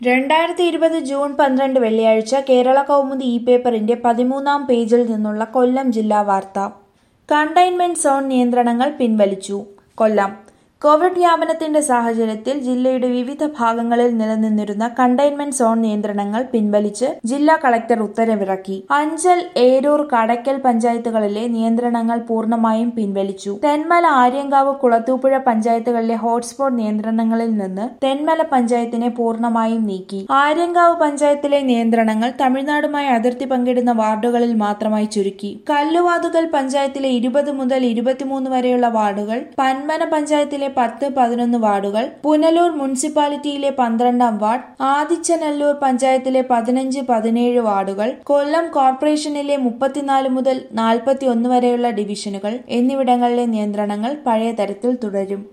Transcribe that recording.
രണ്ടായിരത്തി ഇരുപത് ജൂൺ പന്ത്രണ്ട് വെള്ളിയാഴ്ച കേരള കൗമുദി ഇ പേപ്പറിന്റെ പതിമൂന്നാം പേജിൽ നിന്നുള്ള കൊല്ലം ജില്ലാ വാർത്ത കണ്ടെയ്ൻമെന്റ് സോൺ നിയന്ത്രണങ്ങൾ പിൻവലിച്ചു കൊല്ലം കോവിഡ് വ്യാപനത്തിന്റെ സാഹചര്യത്തിൽ ജില്ലയുടെ വിവിധ ഭാഗങ്ങളിൽ നിലനിന്നിരുന്ന കണ്ടെയ്ൻമെന്റ് സോൺ നിയന്ത്രണങ്ങൾ പിൻവലിച്ച് ജില്ലാ കളക്ടർ ഉത്തരവിറക്കി അഞ്ചൽ ഏരൂർ കടയ്ക്കൽ പഞ്ചായത്തുകളിലെ നിയന്ത്രണങ്ങൾ പൂർണ്ണമായും പിൻവലിച്ചു തെന്മല ആര്യങ്കാവ് കുളത്തൂപ്പുഴ പഞ്ചായത്തുകളിലെ ഹോട്ട്സ്പോട്ട് നിയന്ത്രണങ്ങളിൽ നിന്ന് തെന്മല പഞ്ചായത്തിനെ പൂർണ്ണമായും നീക്കി ആര്യങ്കാവ് പഞ്ചായത്തിലെ നിയന്ത്രണങ്ങൾ തമിഴ്നാടുമായി അതിർത്തി പങ്കിടുന്ന വാർഡുകളിൽ മാത്രമായി ചുരുക്കി കല്ലുവാതുകൽ പഞ്ചായത്തിലെ ഇരുപത് മുതൽ ഇരുപത്തിമൂന്ന് വരെയുള്ള വാർഡുകൾ പന്മന പഞ്ചായത്തിലെ പത്ത് പതിനൊന്ന് വാർഡുകൾ പുനലൂർ മുനിസിപ്പാലിറ്റിയിലെ പന്ത്രണ്ടാം വാർഡ് ആദിച്ചനല്ലൂർ പഞ്ചായത്തിലെ പതിനഞ്ച് പതിനേഴ് വാർഡുകൾ കൊല്ലം കോർപ്പറേഷനിലെ മുപ്പത്തിനാല് മുതൽ നാൽപ്പത്തി ഒന്ന് വരെയുള്ള ഡിവിഷനുകൾ എന്നിവിടങ്ങളിലെ നിയന്ത്രണങ്ങൾ പഴയ തരത്തിൽ തുടരും